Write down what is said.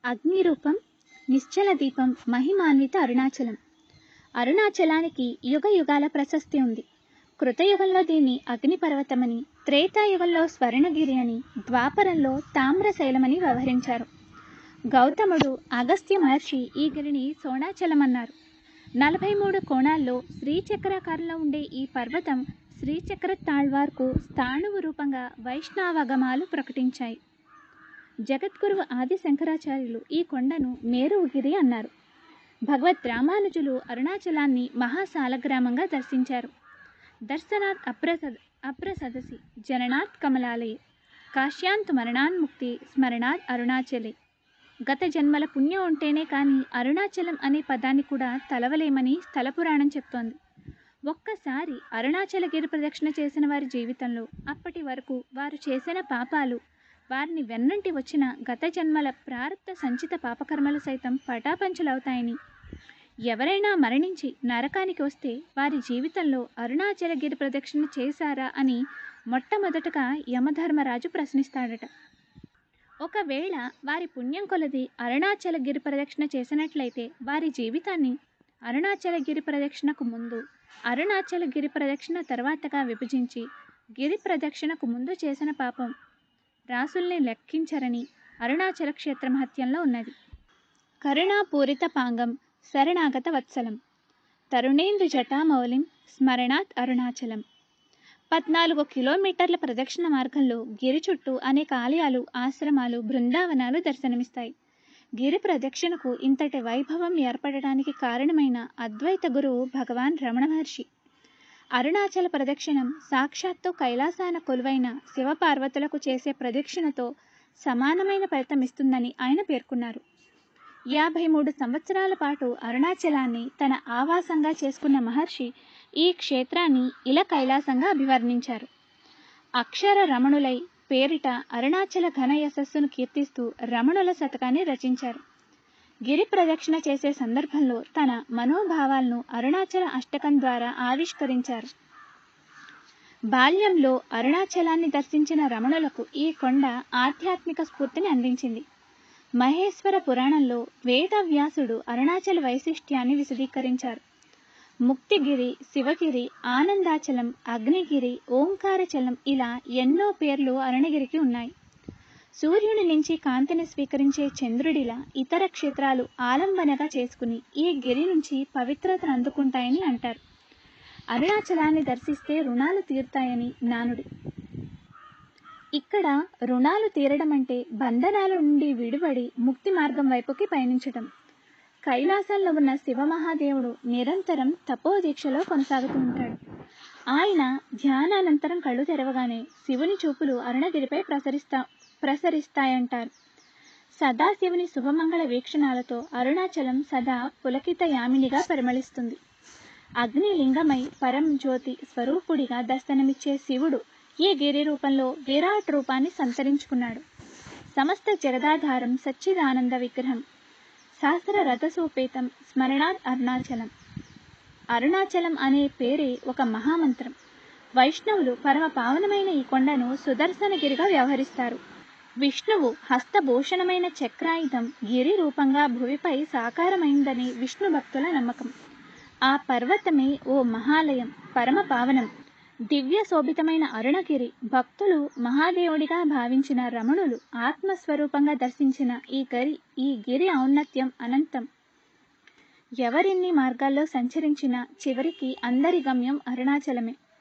అగ్నిరూపం నిశ్చల దీపం మహిమాన్విత అరుణాచలం అరుణాచలానికి యుగ యుగాల ప్రశస్తి ఉంది కృతయుగంలో దీన్ని అగ్నిపర్వతమని త్రేతాయుగంలో స్వర్ణగిరి అని ద్వాపరంలో తామ్రశైలమని వ్యవహరించారు గౌతముడు అగస్త్య మహర్షి ఈ గిరిని సోణాచలం అన్నారు నలభై మూడు కోణాల్లో శ్రీచక్రాకారంలో ఉండే ఈ పర్వతం శ్రీచక్ర తాళ్వార్కు స్థాణువు రూపంగా వైష్ణవగమాలు ప్రకటించాయి జగద్గురువు ఆది శంకరాచార్యులు ఈ కొండను మేరుగిరి అన్నారు భగవద్ రామానుజులు అరుణాచలాన్ని మహాసాలగ్రామంగా దర్శించారు దర్శనాత్ అప్రసద అప్రసదసి జననాత్ కమలాలయే కాశ్యాంత్ మరణాన్ముక్తి స్మరణాత్ అరుణాచలే గత జన్మల పుణ్యం ఉంటేనే కానీ అరుణాచలం అనే పదాన్ని కూడా తలవలేమని స్థల పురాణం చెప్తోంది ఒక్కసారి అరుణాచల గిరి ప్రదక్షిణ చేసిన వారి జీవితంలో అప్పటి వరకు వారు చేసిన పాపాలు వారిని వెన్నంటి వచ్చిన గత జన్మల ప్రారబ్ధ సంచిత పాపకర్మలు సైతం పటాపంచలవుతాయని ఎవరైనా మరణించి నరకానికి వస్తే వారి జీవితంలో అరుణాచల గిరి ప్రదక్షిణ చేశారా అని మొట్టమొదటగా యమధర్మరాజు ప్రశ్నిస్తాడట ఒకవేళ వారి పుణ్యం కొలది అరుణాచల గిరి ప్రదక్షిణ చేసినట్లయితే వారి జీవితాన్ని అరుణాచల గిరి ప్రదక్షిణకు ముందు అరుణాచల గిరి ప్రదక్షిణ తర్వాతగా విభజించి గిరి ప్రదక్షిణకు ముందు చేసిన పాపం రాసుల్ని లెక్కించరని అరుణాచల క్షేత్ర మహత్యంలో ఉన్నది కరుణాపూరిత పాంగం శరణాగత వత్సలం తరుణేందు జటామౌలిం స్మరణాత్ అరుణాచలం పద్నాలుగు కిలోమీటర్ల ప్రదక్షిణ మార్గంలో గిరి చుట్టూ అనేక ఆలయాలు ఆశ్రమాలు బృందావనాలు దర్శనమిస్తాయి గిరి ప్రదక్షిణకు ఇంతటి వైభవం ఏర్పడడానికి కారణమైన అద్వైత గురువు భగవాన్ రమణ మహర్షి అరుణాచల ప్రదక్షిణం సాక్షాత్తు కైలాసాన కొలువైన శివపార్వతులకు చేసే ప్రదక్షిణతో సమానమైన ఫలితం ఇస్తుందని ఆయన పేర్కొన్నారు యాభై మూడు సంవత్సరాల పాటు అరుణాచలాన్ని తన ఆవాసంగా చేసుకున్న మహర్షి ఈ క్షేత్రాన్ని ఇలా కైలాసంగా అభివర్ణించారు అక్షర రమణులై పేరిట అరుణాచల ఘన యశస్సును కీర్తిస్తూ రమణుల శతకాన్ని రచించారు గిరి ప్రదక్షిణ చేసే సందర్భంలో తన మనోభావాలను అరుణాచల అష్టకం ద్వారా ఆవిష్కరించారు బాల్యంలో అరుణాచలాన్ని దర్శించిన రమణులకు ఈ కొండ ఆధ్యాత్మిక స్ఫూర్తిని అందించింది మహేశ్వర పురాణంలో వేదవ్యాసుడు అరుణాచల వైశిష్ట్యాన్ని విశదీకరించారు ముక్తిగిరి శివగిరి ఆనందాచలం అగ్నిగిరి ఓంకారచలం ఇలా ఎన్నో పేర్లు అరుణగిరికి ఉన్నాయి సూర్యుని నుంచి కాంతిని స్వీకరించే చంద్రుడిలా ఇతర క్షేత్రాలు ఆలంబనగా చేసుకుని ఈ గిరి నుంచి పవిత్రతను అందుకుంటాయని అంటారు అరుణాచలాన్ని దర్శిస్తే రుణాలు తీరుతాయని నానుడి ఇక్కడ రుణాలు తీరడం అంటే బంధనాల నుండి విడిపడి ముక్తి మార్గం వైపుకి పయనించటం కైలాసంలో ఉన్న శివమహాదేవుడు నిరంతరం తపోదీక్షలో కొనసాగుతూ ఉంటాడు ఆయన ధ్యానానంతరం కళ్ళు తెరవగానే శివుని చూపులు అరుణగిరిపై ప్రసరిస్తా ప్రసరిస్తాయంటారు సదాశివుని శుభమంగళ వీక్షణాలతో అరుణాచలం సదా పులకిత యామినిగా పరిమళిస్తుంది అగ్నిలింగమై పరం జ్యోతి స్వరూపుడిగా దర్శనమిచ్చే శివుడు ఈ గిరి రూపంలో విరాట్ రూపాన్ని సంతరించుకున్నాడు సమస్త జగదాధారం సచ్చిదానంద విగ్రహం శాస్త్ర రథసోపేతం స్మరణాత్ అరుణాచలం అరుణాచలం అనే పేరే ఒక మహామంత్రం వైష్ణవులు పరమ పావనమైన ఈ కొండను సుదర్శనగిరిగా వ్యవహరిస్తారు విష్ణువు హస్తభూషణమైన చక్రాయుధం గిరి రూపంగా భువిపై సాకారమైందని విష్ణు భక్తుల నమ్మకం ఆ పర్వతమే ఓ మహాలయం పరమ పావనం దివ్య శోభితమైన అరుణగిరి భక్తులు మహాదేవుడిగా భావించిన రమణులు ఆత్మస్వరూపంగా దర్శించిన ఈ గరి ఈ గిరి ఔన్నత్యం అనంతం ఎవరిన్ని మార్గాల్లో సంచరించినా చివరికి అందరి గమ్యం అరుణాచలమే